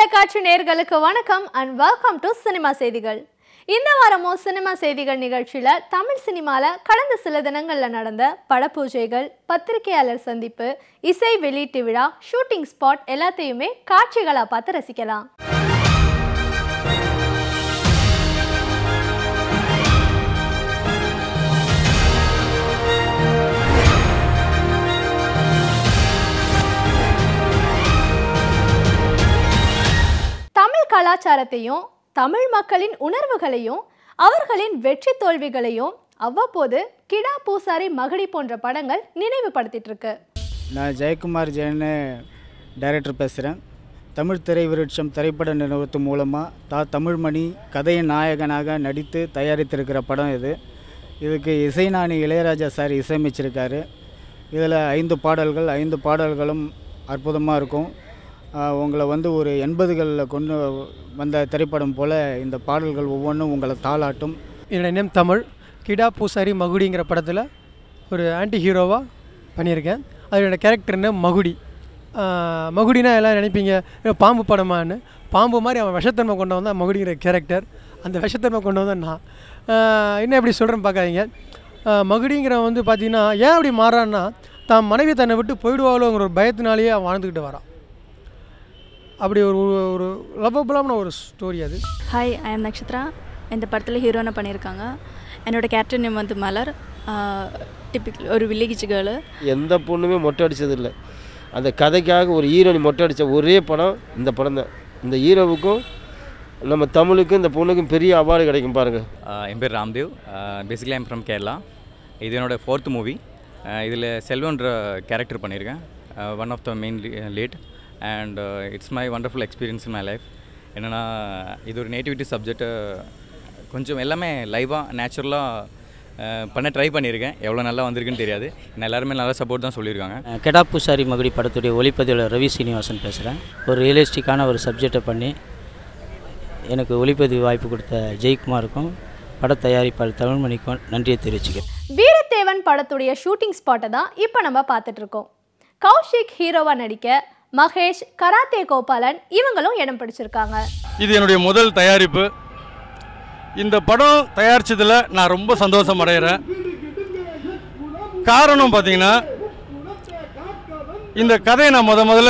தொலைக்காட்சி நேர்களுக்கு வணக்கம் அண்ட் வெல்கம் டு சினிமா செய்திகள் இந்த வாரமும் சினிமா செய்திகள் நிகழ்ச்சியில தமிழ் சினிமால கடந்த சில தினங்கள்ல நடந்த படப்பூஜைகள் பத்திரிகையாளர் சந்திப்பு இசை வெளியீட்டு விழா ஷூட்டிங் ஸ்பாட் எல்லாத்தையுமே காட்சிகளா பார்த்து ரசிக்கலாம் தமிழ் கலாச்சாரத்தையும் தமிழ் மக்களின் உணர்வுகளையும் அவர்களின் வெற்றி தோல்விகளையும் அவ்வப்போது கிடா பூசாரி மகடி போன்ற படங்கள் நினைவுபடுத்திட்டு இருக்கு நான் ஜெயக்குமார் ஜெயன்னு டைரக்டர் பேசுகிறேன் தமிழ் திரை விருட்சம் திரைப்பட நிறுவனத்து மூலமாக தா தமிழ்மணி கதையின் நாயகனாக நடித்து தயாரித்திருக்கிற படம் இது இதுக்கு இசைஞானி இளையராஜா சார் இசையமைச்சிருக்காரு இதில் ஐந்து பாடல்கள் ஐந்து பாடல்களும் அற்புதமாக இருக்கும் ஆஹ் உங்களை வந்து ஒரு எண்பதுகளில் கொண்டு வந்த திரைப்படம் போல் இந்த பாடல்கள் ஒவ்வொன்றும் உங்களை தாளாட்டும் என்னோட நேம் தமிழ் கிடா பூசாரி மகுடிங்கிற படத்தில் ஒரு ஆன்டி ஹீரோவாக பண்ணியிருக்கேன் அதோட கேரக்டர் நேம் மகுடி ஆஹ் மகுடினா எல்லாம் நினைப்பீங்க "ஏ, பாம்பு படமான்னு பாம்பு மாதிரி அவன் விஷத்தன்மை கொண்டு வந்தான் மகுடிங்கிற கேரக்டர் அந்த விஷத்தன்மை கொண்டு வந்தான் நான் ஆஹ் என்ன எப்படி சொல்கிறேன்னு பார்க்காதீங்க ஆஹ் மகுடிங்கிறவன் வந்து பார்த்தீங்கன்னா ஏன் அப்படி மாறான்னா தான் மனைவி தன்னை விட்டு போயிடுவாளோங்கிற ஒரு பயத்தினாலேயே அவன் வாழ்ந்துக்கிட்டு வரான் அப்படி ஒரு ஒரு லவ்வபுளான ஒரு ஸ்டோரி அது ஹாய் ஐ எம் நக்ஷத்ரா இந்த படத்தில் ஹீரோனை பண்ணியிருக்காங்க என்னோட கேரக்டர் நேம் வந்து மலர் டிப்பிக்கல் ஒரு வில்லேஜ் கேர்ளு எந்த பொண்ணுமே மொட்டை அடிச்சதில்லை அந்த கதைக்காக ஒரு ஹீரோனி மொட்டை அடித்த ஒரே படம் இந்த படம் தான் இந்த ஹீரோவுக்கும் நம்ம தமிழுக்கும் இந்த பொண்ணுக்கும் பெரிய அவார்டு கிடைக்கும் பாருங்கள் ஆஹ் என் பேர் Ramdev basically I'm from Kerala இது என்னோட ஃபோர்த் மூவி இதில் செல்வன்ற கேரக்டர் பண்ணியிருக்கேன் one of the main lead and it's my wonderful experience in my life என்னென்னா இது ஒரு நேட்டிவிட்டி சப்ஜெக்ட்டு கொஞ்சம் எல்லாமே லைவாக நேச்சுரலாக பண்ண ட்ரை பண்ணியிருக்கேன் எவ்வளோ நல்லா வந்திருக்குன்னு தெரியாது நான் எல்லாருமே நல்லா சப்போர்ட் தான் சொல்லியிருக்காங்க கெடா பூசாரி மகுடி படத்துடைய ஒளிப்பதிவில் ரவி சீனிவாசன் பேசுகிறேன் ஒரு ரியலிஸ்டிக்கான ஒரு சப்ஜெக்டை பண்ணி எனக்கு ஒளிப்பதிவு வாய்ப்பு கொடுத்த ஜெயக்குமாருக்கும் பட தயாரிப்பாளர் தமிழ்மணிக்கும் நன்றியை தெரிவிச்சுக்கிறேன் வீரத்தேவன் படத்துடைய ஷூட்டிங் ஸ்பாட்டை தான் இப்போ நம்ம பார்த்துட்டு இருக்கோம் கௌஷிக் ஹீரோவா நடிக்க மகேஷ் கராத்தே கோபாலன் இவங்களும் இடம் பிடிச்சிருக்காங்க இது என்னுடைய முதல் தயாரிப்பு இந்த படம் தயாரிச்சதில் நான் ரொம்ப சந்தோஷம் அடைகிறேன் காரணம் பார்த்தீங்கன்னா இந்த கதையை நான் முத முதல்ல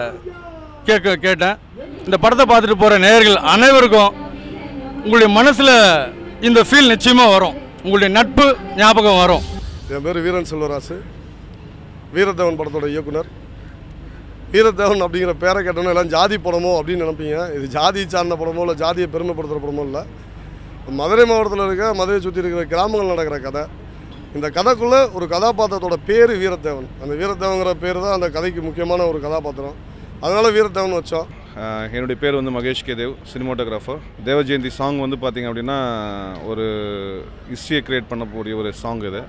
கேட்க கேட்டேன் இந்த படத்தை பார்த்துட்டு போகிற நேயர்கள் அனைவருக்கும் உங்களுடைய மனசில் இந்த ஃபீல் நிச்சயமாக வரும் உங்களுடைய நட்பு ஞாபகம் வரும் என் பேர் வீரன் செல்வராசு வீரத்தேவன் படத்தோட இயக்குனர் வீரத்தேவன் அப்படிங்கிற பேரை கேட்டோன்னே எல்லாம் ஜாதி படமோ அப்படின்னு நினைப்பீங்க இது ஜாதி சார்ந்த படமோ இல்லை ஜாதியை பெருமைப்படுத்துகிற படமோ இல்லை மதுரை மாவட்டத்தில் இருக்க மதுரையை சுற்றி இருக்கிற கிராமங்கள் நடக்கிற கதை இந்த கதைக்குள்ளே ஒரு கதாபாத்திரத்தோட பேர் வீரத்தேவன் அந்த வீரத்தேவங்கிற பேர் தான் அந்த கதைக்கு முக்கியமான ஒரு கதாபாத்திரம் அதனால வீரத்தேவன் வச்சோம் ஆஹ் என்னுடைய பேர் வந்து மகேஷ் கே தேவ் சினிமாட்டோகிராஃபர் தேவ ஜெயந்தி சாங் வந்து பார்த்திங்க அப்படின்னா ஒரு ஹிஸ்ட்ரியை க்ரியேட் பண்ணக்கூடிய ஒரு சாங் இது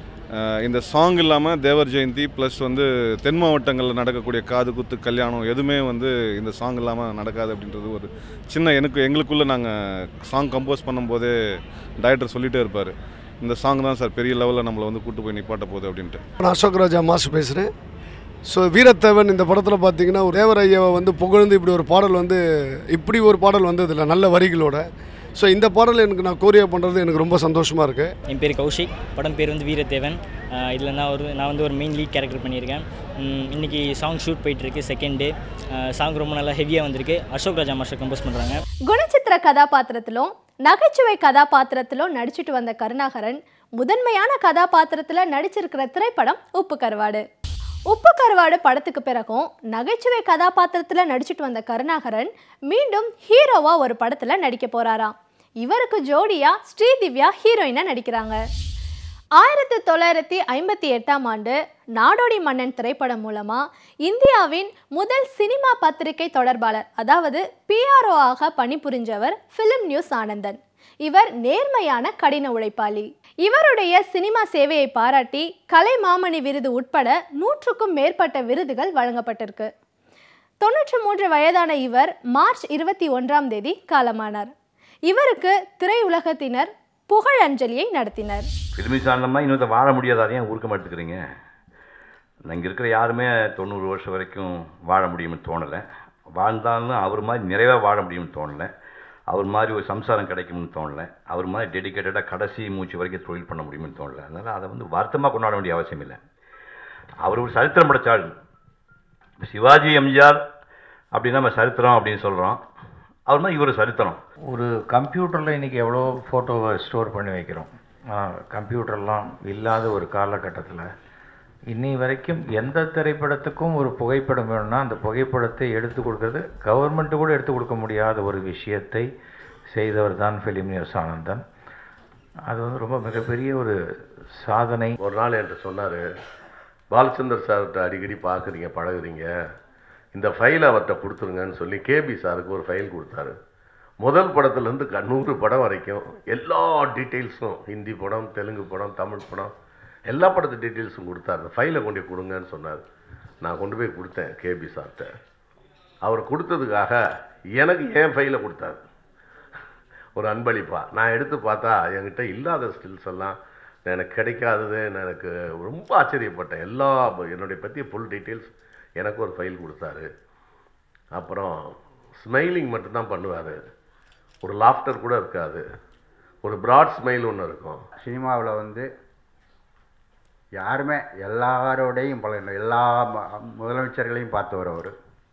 ஆஹ் இந்த சாங் இல்லாமல் தேவர் ஜெயந்தி ப்ளஸ் வந்து தென் மாவட்டங்களில் நடக்கக்கூடிய காது குத்து கல்யாணம் எதுவுமே வந்து இந்த சாங் இல்லாமல் நடக்காது அப்படின்றது ஒரு சின்ன எனக்கு எங்களுக்குள்ளே நாங்கள் சாங் கம்போஸ் பண்ணும்போதே டைரக்டர் சொல்லிகிட்டே இருப்பார் இந்த சாங் தான் சார் பெரிய லெவலில் நம்மளை வந்து கூட்டு போய் நிப்பாட்ட போகுது அப்படின்ட்டு நான் அசோக் ராஜா மாஸ்டர் பேசுகிறேன் ஸோ வீரத்தேவன் இந்த படத்தில் பார்த்தீங்கன்னா ஒரு தேவர் ஐயாவை வந்து புகழ்ந்து இப்படி ஒரு பாடல் வந்து இப்படி ஒரு பாடல் வந்ததில்லை நல்ல வரிகளோட ஸோ இந்த பாடல் எனக்கு நான் கோரியா பண்ணுறது எனக்கு ரொம்ப சந்தோஷமாக இருக்குது என் பேர் கௌஷிக் படம் பேர் வந்து வீரத்தேவன் இதில் நான் ஒரு நான் வந்து ஒரு மெயின் லீட் கேரக்டர் பண்ணியிருக்கேன் ம், இன்னைக்கு சாங் ஷூட் போயிட்டுருக்கு செகண்ட் டே சாங் ரொம்ப நல்லா ஹெவியாக வந்திருக்கு அசோக் ராஜா மாஸ்டர் கம்போஸ் பண்ணுறாங்க குணச்சித்திர கதாபாத்திரத்திலும் நகைச்சுவை கதாபாத்திரத்திலும் நடிச்சிட்டு வந்த கருணாகரன் முதன்மையான கதாபாத்திரத்துல நடிச்சிருக்கிற திரைப்படம் உப்பு கருவாடு உப்பு கருவாடு படத்துக்கு பிறகும் நகைச்சுவை கதாபாத்திரத்துல நடிச்சிட்டு வந்த கருணாகரன் மீண்டும் ஹீரோவா ஒரு படத்துல நடிக்க போறாராம் இவருக்கு ஜோடியா ஸ்ரீதிவ்யா ஹீரோயினா நடிக்கிறாங்க ஆயிரத்தி தொள்ளாயிரத்தி ஐம்பத்தி எட்டாம் ஆண்டு நாடோடி மன்னன் திரைப்படம் மூலமா இந்தியாவின் முதல் சினிமா பத்திரிகை தொடர்பாளர் அதாவது பிஆர்ஓ ஆக பணிபுரிஞ்சவர் ஃபிலிம் நியூஸ் ஆனந்தன் இவர் நேர்மையான கடின உழைப்பாளி இவருடைய சினிமா சேவையை பாராட்டி கலைமாமணி விருது உட்பட நூற்றுக்கும் மேற்பட்ட விருதுகள் வழங்கப்பட்டிருக்கு தொண்ணூற்றி மூன்று வயதான இவர் மார்ச் இருபத்தி ஒன்றாம் தேதி காலமானார் இவருக்கு திரையுலகத்தினர் புகழஞ்சலியை நடத்தினர் சிறுமி சார்ந்தமாக இன்னொருத்த வாழ முடியாத அதை ஏன் ஊருக்க மாட்டேங்கிறீங்க இங்கே இருக்கிற யாருமே தொண்ணூறு வருஷம் வரைக்கும் வாழ முடியும்னு தோணலை வாழ்ந்தாலும் அவர் மாதிரி நிறைவாக வாழ முடியும்னு தோணலை அவர் மாதிரி ஒரு சம்சாரம் கிடைக்கும்னு தோணலை அவர் மாதிரி டெடிக்கேட்டடாக கடைசி மூச்சு வரைக்கும் தொழில் பண்ண முடியும்னு தோணலை அதனால் அதை வந்து வருத்தமாக கொண்டாட வேண்டிய அவசியம் இல்லை அவர் ஒரு சரித்திரம் படைச்ச ஆள் இப்ப சிவாஜி எம்ஜிஆர் அப்படின்னா நம்ம சரித்திரம் அப்படின்னு சொல்கிறோம் அவர் மாதிரி இவர் சரித்திரம் ஒரு கம்ப்யூட்டரில் இன்றைக்கி எவ்வளோ ஃபோட்டோவை ஸ்டோர் பண்ணி வைக்கிறோம் கம்ப்யூட்டர்லாம் இல்லாத ஒரு காலகட்டத்தில் இன்னி வரைக்கும் எந்த திரைப்படத்துக்கும் ஒரு புகைப்படம் வேணும்னா அந்த புகைப்படத்தை எடுத்து கொடுக்கறது கவர்மெண்ட்டு கூட எடுத்து கொடுக்க முடியாத ஒரு விஷயத்தை செய்தவர் தான் ஃபிலிம் நியூஸ் ஆனந்தன் அது வந்து ரொம்ப மிகப்பெரிய ஒரு சாதனை ஒரு நாள் என்கிட்ட சொன்னார் பாலச்சந்தர் சார்கிட்ட அடிக்கடி பார்க்குறீங்க பழகுறீங்க இந்த ஃபைலை அவர்கிட்ட கொடுத்துருங்கன்னு சொல்லி கேபி சாருக்கு ஒரு ஃபைல் கொடுத்தாரு முதல் படத்துலேருந்து க நூறு படம் வரைக்கும் எல்லா டீட்டெயில்ஸும் ஹிந்தி படம் தெலுங்கு படம் தமிழ் படம் எல்லா படத்து டீட்டெயில்ஸும் கொடுத்தாரு அந்த ஃபைலை கொண்டு போய் கொடுங்கன்னு சொன்னார் நான் கொண்டு போய் கொடுத்தேன் கேபி சார்கிட்ட அவர் கொடுத்ததுக்காக எனக்கு என் ஃபைலை கொடுத்தாரு ஒரு அன்பளிப்பா நான் எடுத்து பார்த்தா என்கிட்ட இல்லாத ஸ்கில்ஸ் எல்லாம் எனக்கு கிடைக்காதது எனக்கு ரொம்ப ஆச்சரியப்பட்டேன் எல்லா என்னுடைய பற்றிய ஃபுல் டீட்டெயில்ஸ் எனக்கு ஒரு ஃபைல் கொடுத்தாரு அப்புறம் ஸ்மைலிங் மட்டும்தான் பண்ணுவார் ஒரு லாஃப்டர் கூட இருக்காது ஒரு ப்ராட் ஸ்மைல் ஒன்று இருக்கும் சினிமாவில் வந்து யாருமே எல்லாரோடையும் பழகின எல்லா ம- முதலமைச்சர்களையும் பார்த்தவர் அவர்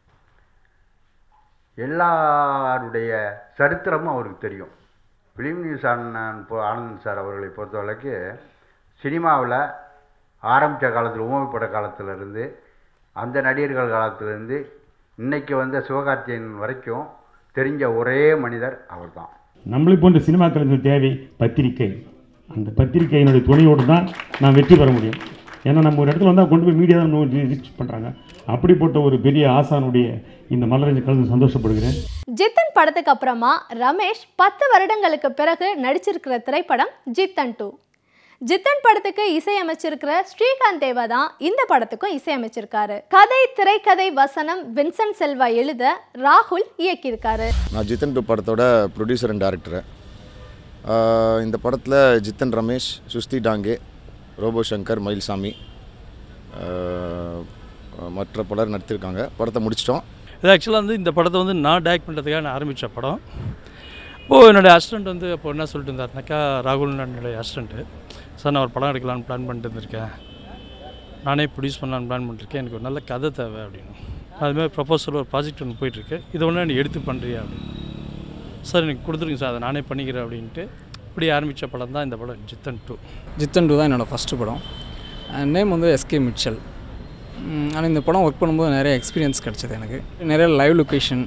எல்லாருடைய சரித்திரமும் அவருக்கு தெரியும் ஃபிலிம் நியூஸ் அண்ணன் இப்போ ஆனந்த் சார் அவர்களை பொறுத்தவரைக்கு சினிமாவில் ஆரம்பித்த காலத்தில் ஊமைப்பட காலத்திலிருந்து அந்த நடிகர்கள் காலத்திலேருந்து இன்னைக்கு வந்த சிவகார்த்தியன் வரைக்கும் தெரிஞ்ச ஒரே மனிதர் அவர்தான் நம்மளை போன்ற சினிமா கலைஞர்கள் தேவை பத்திரிக்கை அந்த பத்திரிகையினுடைய துணையோடு தான் நான் வெற்றி பெற முடியும் ஏன்னா நம்ம ஒரு இடத்துல வந்தால் கொண்டு போய் மீடியா தான் ரிஜிஸ்ட் பண்ணுறாங்க அப்படிப்பட்ட ஒரு பெரிய ஆசானுடைய இந்த மலரஞ்சு கலந்து சந்தோஷப்படுகிறேன் ஜித்தன் படத்துக்கு அப்புறமா ரமேஷ் பத்து வருடங்களுக்கு பிறகு நடிச்சிருக்கிற திரைப்படம் ஜித்தன் டூ ஜித்தன் படத்துக்கு இசையமைச்சிருக்கிற ஸ்ரீகாந்த் தேவா தான் இந்த படத்துக்கும் இசையமைச்சிருக்காரு கதை திரைக்கதை வசனம் வின்சென்ட் செல்வா எழுத ராகுல் இயக்கியிருக்காரு நான் ஜித்தன் டூ படத்தோட ப்ரொடியூசர் அண்ட் டேரக்டரு இந்த படத்தில் ஜித்தன் ரமேஷ் சுஸ்தி டாங்கே ரோபோ சங்கர் மயில்சாமி ஆஹ், மற்ற பலர் நடித்திருக்காங்க படத்தை முடிச்சிட்டோம் இது ஆக்சுவலாக வந்து இந்த படத்தை வந்து நான் டேரக்ட் பண்ணுறதுக்காக நான் ஆரம்பித்த படம் இப்போது என்னுடைய அசிஸ்டண்ட் வந்து அப்போ என்ன சொல்லிட்டு இருந்தாருனாக்கா ராகுல் என்னுடைய அசிஸ்டண்ட்டு சார் நான் ஒரு படம் எடுக்கலான்னு பிளான் பண்ணிட்டு இருந்திருக்கேன் நானே ப்ரொடியூஸ் பண்ணலான்னு பிளான் பண்ணிருக்கேன் எனக்கு ஒரு நல்ல கதை தேவை அப்படின்னு அதுமாதிரி ப்ரொபோசல் ஒரு ப்ராஜெக்ட் ஒன்று போயிட்டுருக்கு இதை ஒன்று நீ எடுத்து பண்ணுறியா அப்படின்னு சார் எனக்கு கொடுத்துருங்க சார் அதை நானே பண்ணிக்கிறேன் அப்படின்ட்டு இப்படி ஆரம்பித்த படம் தான் இந்த படம் ஜித்தன் டூ ஜித்தன் டூ தான் என்னோடய ஃபஸ்ட்டு படம் நேம் வந்து எஸ்கே மிச்சல் ஆனால் இந்த படம் ஒர்க் பண்ணும்போது நிறைய எக்ஸ்பீரியன்ஸ் கிடச்சிது எனக்கு நிறைய லைவ் லொக்கேஷன்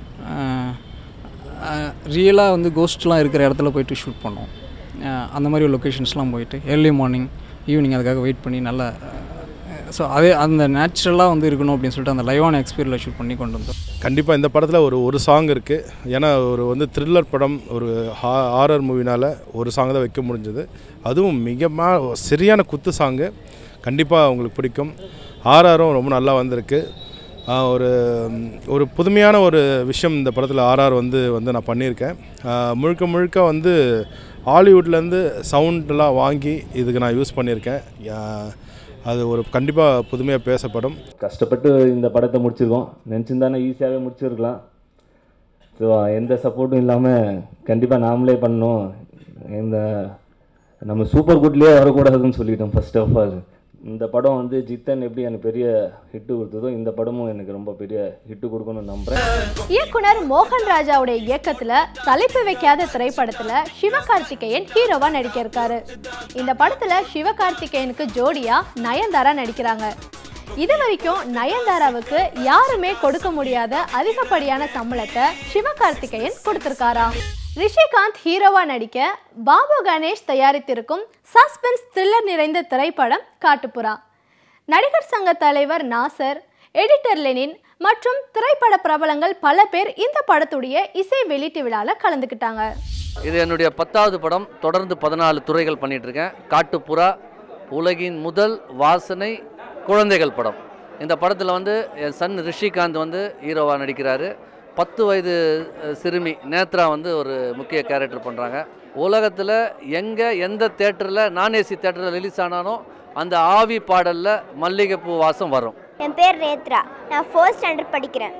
ரியலாக வந்து கோஸ்ட்லாம் இருக்கிற இடத்துல போயிட்டு ஷூட் பண்ணோம் அஹ் அந்த மாதிரி லொக்கேஷன்ஸ்லாம் போயிட்டு ஏர்லி மார்னிங் ஈவினிங் அதுக்காக வெயிட் பண்ணி நல்லா ஸோ அதே அந்த நேச்சுரலாக வந்து இருக்கணும் அப்படின்னு சொல்லிட்டு அந்த லைவான எக்ஸ்பீரியல் ஷூட் பண்ணி கொண்டு வந்தோம் கண்டிப்பாக இந்த படத்தில் ஒரு ஒரு சாங் இருக்குது ஏன்னா ஒரு வந்து த்ரில்லர் படம் ஒரு ஹா ஹாரர் மூவினால் ஒரு சாங் தான் வைக்க முடிஞ்சது அதுவும் மிகமா சரியான குத்து சாங்கு கண்டிப்பாக உங்களுக்கு பிடிக்கும் ஆர்ஆரும் ரொம்ப நல்லா வந்திருக்கு ஆஹ் ஒரு ஒரு புதுமையான ஒரு விஷயம் இந்த படத்தில் ஆர்ஆர் வந்து வந்து நான் பண்ணியிருக்கேன் ஆஹ் முழுக்க முழுக்க வந்து ஹாலிவுட்லேருந்து சவுண்டெலாம் வாங்கி இதுக்கு நான் யூஸ் பண்ணியிருக்கேன் ஆஹ் அது ஒரு கண்டிப்பாக புதுமையாக பேசப்படும் கஷ்டப்பட்டு இந்த படத்தை முடிச்சிருக்கோம் நினச்சிருந்தானே ஈஸியாகவே முடிச்சிருக்கலாம் ஸோ எந்த சப்போர்ட்டும் இல்லாமல் கண்டிப்பாக நாமளே பண்ணோம் இந்த நம்ம சூப்பர் குட்லேயே வரக்கூடாதுன்னு சொல்லிட்டோம் ஃபர்ஸ்ட் ஆஃப் ஆல் இந்த படம் வந்து ஜித்தன் எப்படி எனக்கு பெரிய ஹிட்டு கொடுத்ததோ இந்த படமும் எனக்கு ரொம்ப பெரிய ஹிட்டு கொடுக்கணும்னு நம்புகிறேன் இயக்குனர் மோகன் ராஜாவுடைய இயக்கத்துல தலைப்பு வைக்காத திரைப்படத்துல சிவகார்த்திகேயன் ஹீரோவா நடிக்க இருக்காரு இந்த படத்துல சிவகார்த்திகேயனுக்கு ஜோடியா நயன்தாரா நடிக்கிறாங்க இது வரைக்கும் நயன்தாராவுக்கு யாருமே கொடுக்க முடியாத அதிகப்படியான சம்பளத்தை சிவகார்த்திகேயன் கொடுத்திருக்காராம் ரிஷிகாந்த் ஹீரோவா நடிக்க பாபு கணேஷ் தயாரித்திருக்கும் சஸ்பென்ஸ் த்ரில்லர் நிறைந்த திரைப்படம் காட்டுப்புறா நடிகர் சங்க தலைவர் நாசர் எடிட்டர் லெனின் மற்றும் திரைப்பட பிரபலங்கள் பல பேர் இந்த படத்துடைய இசை வெளியீட்டு விழாவில் கலந்துக்கிட்டாங்க இது என்னுடைய பத்தாவது படம் தொடர்ந்து பதினாலு துறைகள் பண்ணிட்டு இருக்கேன் காட்டுப்புறா உலகின் முதல் வாசனை குழந்தைகள் படம் இந்த படத்தில் வந்து என் சன் ரிஷிகாந்த் வந்து ஹீரோவாக நடிக்கிறாரு பத்து வயது அஹ், சிறுமி நேத்ரா வந்து ஒரு முக்கிய கேரக்டர் பண்ணுறாங்க உலகத்தில் எங்கே எந்த தேட்டரில் நான் ஏசி தேட்டரில் ரிலீஸ் ஆனாலும் அந்த ஆவி பாடலில் மல்லிகைப்பூ வாசம் வரும் என் பேர் நேத்ரா நான் ஃபோர்த் ஸ்டாண்டர்ட் படிக்கிறேன்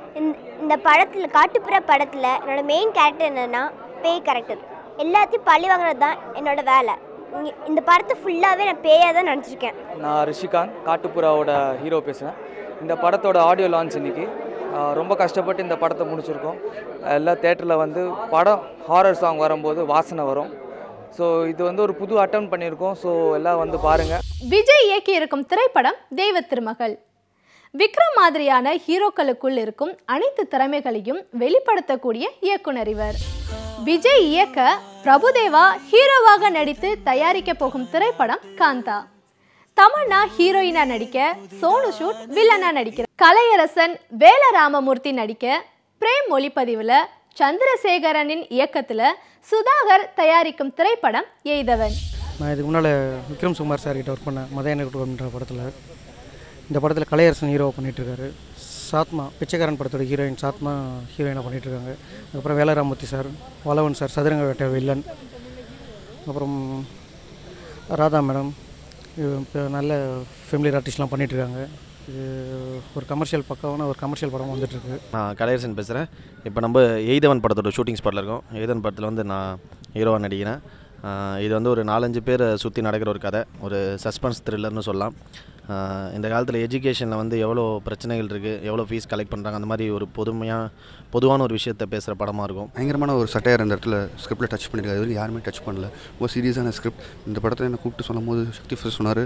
இந்த இந்த படத்தில் காட்டுப்புற படத்தில் என்னோட மெயின் கேரக்டர் என்னென்னா பேய் கேரக்டர் எல்லாத்தையும் பழி வாங்குறது தான் என்னோட வேலை இங்க- இந்த படத்தை ஃபுல்லாகவே நான் பேயாக தான் நினச்சிருக்கேன் நான் ரிஷிகாந்த் காட்டுப்புறாவோட ஹீரோ பேசுகிறேன் இந்த படத்தோட ஆடியோ லான்ச் இன்னைக்கு ஆஹ் ரொம்ப கஷ்டப்பட்டு இந்த படத்தை முடிச்சிருக்கோம் எல்லா தேட்டரில் வந்து படம் ஹாரர் சாங் வரும்போது வாசனை வரும் ஸோ இது வந்து ஒரு புது அட்டம் பண்ணியிருக்கோம் ஸோ எல்லாம் வந்து பாருங்கள் விஜய் இயக்கியிருக்கும் திரைப்படம் தெய்வ திருமகள் விக்ரம் மாதிரியான ஹீரோக்களுக்குள் இருக்கும் அனைத்து திறமைகளையும் வெளிப்படுத்தக்கூடிய இயக்குனர் இவர் விஜய் இயக்க பிரபுதேவா ஹீரோவாக நடித்து தயாரிக்க போகும் திரைப்படம் காந்தா தமன்னா ஹீரோயினா நடிக்க சோனு சூட் வில்லனா நடிக்கிற கலையரசன் வேல ராமமூர்த்தி நடிக்க பிரேம் ஒளிப்பதிவுல சந்திரசேகரனின் இயக்கத்துல சுதாகர் தயாரிக்கும் திரைப்படம் எய்தவன் நான் இதுக்கு முன்னால் விக்ரம் சுகுமார் சார் கிட்ட ஒர்க் பண்ணேன் மதையான குடும்பம்ன்ற படத்தில் இந்த படத்தில் கலையரசன் ஹீரோவை பண்ணிகிட்ருக்காரு சாத்மா பிச்சைக்காரன் படத்தோட ஹீரோயின் சாத்மா ஹீரோயினாக பண்ணிகிட்ருக்காங்க அதுக்கப்புறம் வேலராமூர்த்தி சார் வளவன் சார் சதுரங்க வேட்டை வில்லன் அப்புறம் ராதா மேடம் இது இப்போ நல்ல ஃபெமிலி ஆர்டிஸ்ட்லாம் பண்ணிகிட்ருக்காங்க இது ஒரு கமர்ஷியல் பக்கமான ஒரு கமர்ஷியல் படம் வந்துட்டுருக்கு நான் கலையரசன் பேசுகிறேன் இப்போ நம்ம எய்தவன் படத்தோட ஷூட்டிங் ஸ்பாட்டில் இருக்கோம் எய்தவன் படத்தில் வந்து நான் ஹீரோவாக நடிக்கிறேன் ஆஹ் இது வந்து ஒரு நாலஞ்சு பேரை சுற்றி நடக்கிற ஒரு கதை ஒரு சஸ்பென்ஸ் த்ரில்லர்னு சொல்லலாம் ஆஹ் இந்த காலத்தில் எஜுகேஷனில் வந்து எவ்வளோ பிரச்சனைகள் இருக்குது எவ்வளோ ஃபீஸ் கலெக்ட் பண்ணுறாங்க அந்த மாதிரி ஒரு பொதுமையாக பொதுவான ஒரு விஷயத்தை பேசுகிற படமாக இருக்கும் பயங்கரமான ஒரு சட்டையார் இந்த இடத்துல ஸ்கிரிப்டில் டச் பண்ணியிருக்காரு இது வரைக்கும் யாருமே டச் பண்ணல ரொம்ப சீரியஸான ஸ்கிரிப்ட் இந்த படத்தில் என்னை கூப்பிட்டு சொல்லும் போது சக்தி ஃபர்ஸ்ட் சொன்னார்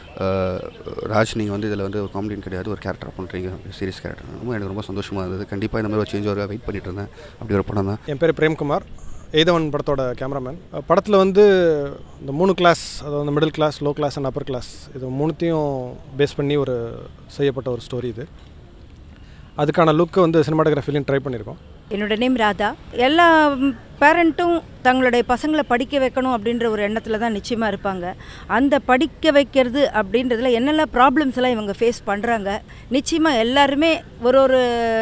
ராஜ் நீங்கள் வந்து இதில் வந்து ஒரு காமெடியன் கிடையாது ஒரு கேரக்டர் பண்ணுறீங்க சீரியஸ் கேரக்டர் ரொம்ப எனக்கு ரொம்ப சந்தோஷமாக இருந்தது கண்டிப்பாக இந்த மாதிரி ஒரு சேஞ்ச் வர வெயிட் பண்ணிட்டு இருந்தேன் அப்படி ஒரு படம் தான் என் பேர் பிரேம்குமார் எய்தவன் படத்தோட கேமராமேன் படத்தில் வந்து இந்த மூணு கிளாஸ் அதாவது middle class low class and upper class இது மூணுத்தையும் பேஸ் பண்ணி ஒரு செய்யப்பட்ட ஒரு ஸ்டோரி இது அதுக்கான லுக்கை வந்து சினிமாட்டோகிராஃபிலையும் ட்ரை பண்ணியிருக்கோம் என்னோட நேம் ராதா எல்லா பேரண்ட்டும் தங்களுடைய பசங்களை படிக்க வைக்கணும் அப்படின்ற ஒரு எண்ணத்தில் தான் நிச்சயமாக இருப்பாங்க அந்த படிக்க வைக்கிறது அப்படின்றதுல என்னெல்லாம் ப்ராப்ளம்ஸ் எல்லாம் இவங்க ஃபேஸ் பண்ணுறாங்க நிச்சயமாக எல்லாருமே ஒரு ஒரு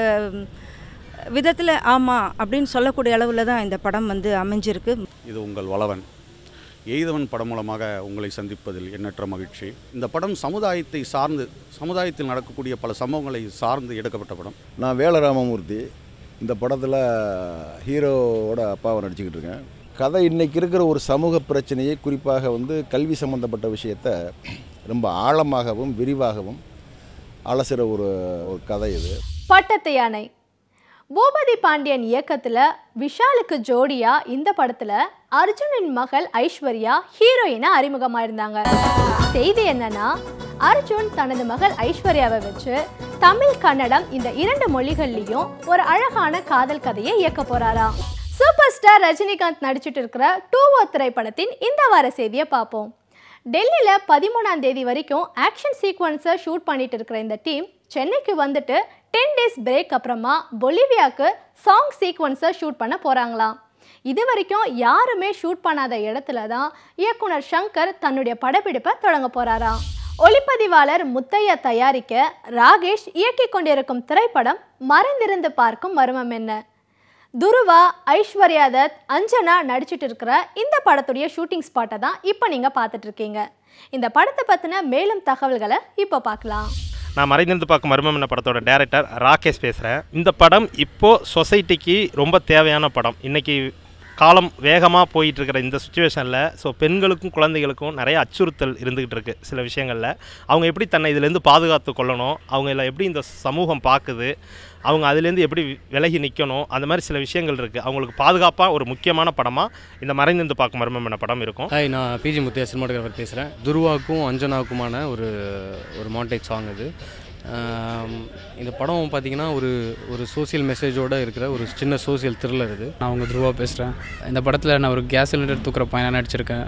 விதத்தில் ஆமாம் அப்படின்னு சொல்லக்கூடிய அளவில் தான் இந்த படம் வந்து அமைஞ்சிருக்கு இது உங்கள் வளவன் எய்தவன் படம் மூலமாக உங்களை சந்திப்பதில் எண்ணற்ற மகிழ்ச்சி இந்த படம் சமுதாயத்தை சார்ந்து சமுதாயத்தில் நடக்கக்கூடிய பல சம்பவங்களை சார்ந்து எடுக்கப்பட்ட படம் நான் வேலராமமூர்த்தி இந்த படத்தில் ஹீரோவோட அப்பாவை நடிச்சுக்கிட்டு இருக்கேன் கதை இன்னைக்கு இருக்கிற ஒரு சமூக பிரச்சனையை குறிப்பாக வந்து கல்வி சம்பந்தப்பட்ட விஷயத்தை ரொம்ப ஆழமாகவும் விரிவாகவும் அலசுகிற ஒரு ஒரு கதை இது பட்டத்து யானை பூபதி பாண்டியன் இயக்கத்துல விஷாலுக்கு ஜோடியா இந்த படத்துல அர்ஜுனின் மகள் ஐஸ்வர்யா ஹீரோயினா அறிமுகமாயிருந்தாங்க செய்தி என்னன்னா அர்ஜுன் தனது மகள் ஐஸ்வர்யாவை வச்சு தமிழ் கன்னடம் இந்த இரண்டு மொழிகள்லயும் ஒரு அழகான காதல் கதையை இயக்க போறாராம் சூப்பர் ஸ்டார் ரஜினிகாந்த் நடிச்சிட்டு இருக்கிற டூ ஓ திரைப்படத்தின் இந்த வார செய்தியை பார்ப்போம் டெல்லியில் பதிமூணாம் தேதி வரைக்கும் ஆக்ஷன் சீக்வன்ஸை ஷூட் பண்ணிட்டு இருக்கிற இந்த டீம் சென்னைக்கு வந்துட்டு டென் டேஸ் பிரேக் அப்புறமா பொலிவியாவுக்கு சாங் சீக்வன்ஸை ஷூட் பண்ண போகிறாங்களாம் இது வரைக்கும் யாருமே ஷூட் பண்ணாத இடத்துல தான் இயக்குனர் சங்கர் தன்னுடைய படப்பிடிப்பை தொடங்க போகிறாராம் ஒளிப்பதிவாளர் முத்தையா தயாரிக்க ராகேஷ் இயக்கிக் கொண்டிருக்கும் திரைப்படம் மறைந்திருந்து பார்க்கும் மர்மம் என்ன துருவா ஐஸ்வர்யா தத் அஞ்சனா நடிச்சிட்டு இருக்கிற இந்த படத்துடைய ஷூட்டிங் ஸ்பாட்டை தான் இப்போ நீங்கள் பார்த்துட்டு இருக்கீங்க இந்த படத்தை பற்றின மேலும் தகவல்களை இப்போ பார்க்கலாம் நான் மறைந்திருந்து பார்க்கும் மர்மம் என்ன படத்தோட டேரக்டர் ராகேஷ் பேசுகிறேன் இந்த படம் இப்போது சொசைட்டிக்கு ரொம்ப தேவையான படம் இன்றைக்கி காலம் வேகமாக போயிட்டு இருக்கிற இந்த சுச்சுவேஷனில் ஸோ பெண்களுக்கும் குழந்தைகளுக்கும் நிறைய அச்சுறுத்தல் இருந்துகிட்டு இருக்கு சில விஷயங்களில் அவங்க எப்படி தன்னை இதிலேருந்து பாதுகாத்து கொள்ளணும் அவங்க இல்லை எப்படி இந்த சமூகம் பார்க்குது அவங்க அதுலேருந்து எப்படி விலகி நிற்கணும் அந்த மாதிரி சில விஷயங்கள் இருக்குது அவங்களுக்கு பாதுகாப்பாக ஒரு முக்கியமான படமாக இந்த மறைந்திருந்து பார்க்கும் மர்மம் என்ன படம் இருக்கும் ஹாய் நான் பிஜி முத்தையா சினிமாட்டோகிராஃபர் பேசுகிறேன் துருவாக்கும் அஞ்சனாவுக்குமான ஒரு ஒரு மாண்டேஜ் சாங் இது ஆம், இந்த படம் பார்த்தீங்கன்னா ஒரு ஒரு சோஷியல் மெசேஜோட இருக்கிற ஒரு சின்ன சோஷியல் த்ரில்லர் இது நான் உங்கள் துருவா பேசுகிறேன் இந்த படத்தில் நான் ஒரு கேஸ் சிலிண்டர் தூக்குற பையனாக நடிச்சிருக்கேன்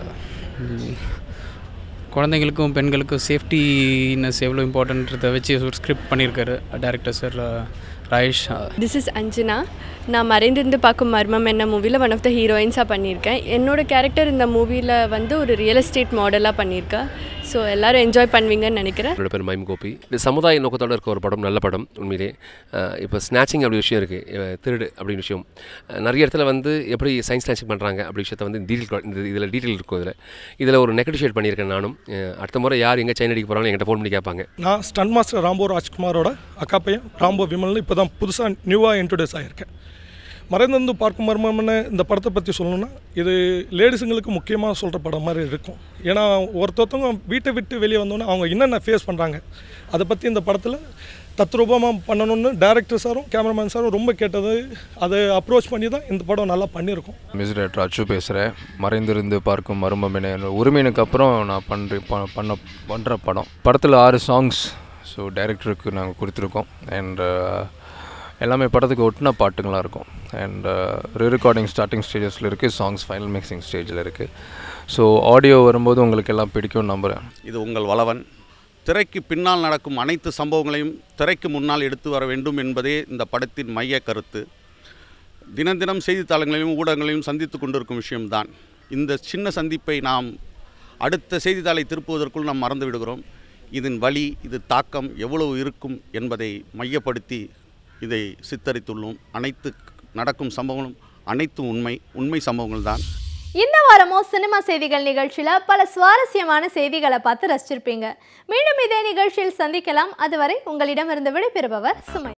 உம், குழந்தைங்களுக்கும் பெண்களுக்கும் சேஃப்டினஸ் எவ்வளோ இம்பார்ட்டன்றதை வச்சு ஒரு ஸ்கிரிப்ட் பண்ணியிருக்காரு director sir Rayesh this is Anjana நான் மறைந்திருந்து பார்க்கும் மர்மம் என்ன மூவியில் ஒன் ஆஃப் த ஹீரோயின்ஸாக பண்ணியிருக்கேன் என்னோட கேரக்டர் இந்த மூவியில் வந்து ஒரு ரியல் எஸ்டேட் மாடலாக பண்ணியிருக்கேன் ஸோ எல்லோரும் என்ஜாய் பண்ணுவீங்கன்னு நினைக்கிறேன் என்னோட பேர் மைம் கோபி இது சமுதாய நோக்கத்தோடு இருக்க ஒரு படம் நல்ல படம் உண்மையிலே அஹ் இப்போ ஸ்நாச்சிங் அப்படி விஷயம் இருக்குது திருடு அப்படின்னு விஷயம் அஹ் நிறைய இடத்துல வந்து எப்படி சயின்ஸ் ஸ்நாச்சிங் பண்ணுறாங்க அப்படி விஷயத்த வந்து டீட்டெயில் இந்த இதில் டீட்டெயில் இருக்கும் இதில் இதில் ஒரு நெகட்டிஷேட் பண்ணியிருக்கேன் நானும் அஹ் அடுத்த முறை யார் எங்கே சைன் அடிக்க போகிறாங்க என்கிட்ட ஃபோன் பண்ணி கேட்பாங்க நான் ஸ்டன் மாஸ்டர் ராம்போ ராஜ்குமாரோட அக்கா பையன் ராம்போ விமல்னு இப்போ தான் புதுசாக நியூவாக இன்ட்ரடியூஸ் ஆகியிருக்கேன் மறைந்திருந்து பார்க்கும் மர்மம்னு இந்த படத்தை பற்றி சொல்லணும்னா இது லேடிஸுங்களுக்கு முக்கியமாக சொல்கிற படம் மாதிரி இருக்கும் ஏன்னா ஒருத்தொருத்தவங்க வீட்டை விட்டு வெளியே வந்தோன்னே அவங்க என்னென்ன ஃபேஸ் பண்ணுறாங்க அதை பற்றி இந்த படத்தில் தத்ரூபமாக பண்ணணும்னு டேரக்டர் சாரும் கேமராமேன் சாரும் ரொம்ப கேட்டது அதை அப்ரோச் பண்ணி தான் இந்த படம் நல்லா பண்ணியிருக்கோம் மிஸ் டேரக்டர் அச்சு பேசுகிறேன் மறைந்திருந்து பார்க்கும் மர்மம் என உரிமையினுக்கு அப்புறம் நான் பண்ணுற ப பண்ண பண்ணுற படம் படத்தில் ஆறு சாங்ஸ் ஸோ டைரக்டருக்கு நாங்கள் கொடுத்துருக்கோம் அண்ட் எல்லாமே படத்துக்கு ஒட்டின பாட்டுங்களாக இருக்கும் அண்ட் ரீ ரெக்கார்டிங் ஸ்டார்டிங் ஸ்டேஜஸில் இருக்குது சாங்ஸ் ஃபைனல் மிக்சிங் ஸ்டேஜில் இருக்குது ஸோ ஆடியோ வரும்போது உங்களுக்கு எல்லாம் பிடிக்கும்னு நம்புகிறேன் இது உங்கள் வளவன் திரைக்கு பின்னால் நடக்கும் அனைத்து சம்பவங்களையும் திரைக்கு முன்னால் எடுத்து வர வேண்டும் என்பதே இந்த படத்தின் மைய கருத்து தினம் தினம் செய்தித்தாளங்களையும் ஊடகங்களையும் சந்தித்து கொண்டிருக்கும் விஷயம்தான் இந்த சின்ன சந்திப்பை நாம் அடுத்த செய்தித்தாளை திருப்புவதற்குள் நாம் மறந்து விடுகிறோம் இதன் வழி இது தாக்கம் எவ்வளவு இருக்கும் என்பதை மையப்படுத்தி இதை சித்தரித்துள்ளோம் அனைத்து நடக்கும் சம்பவங்களும் அனைத்தும் உண்மை உண்மை சம்பவங்கள் தான் இந்த வாரமும் சினிமா செய்திகள் நிகழ்ச்சியில் பல சுவாரஸ்யமான செய்திகளை பார்த்து ரசிச்சிருப்பீங்க மீண்டும் இதே நிகழ்ச்சியில் சந்திக்கலாம் அதுவரை உங்களிடமிருந்து விடைபெறுபவர் சுமை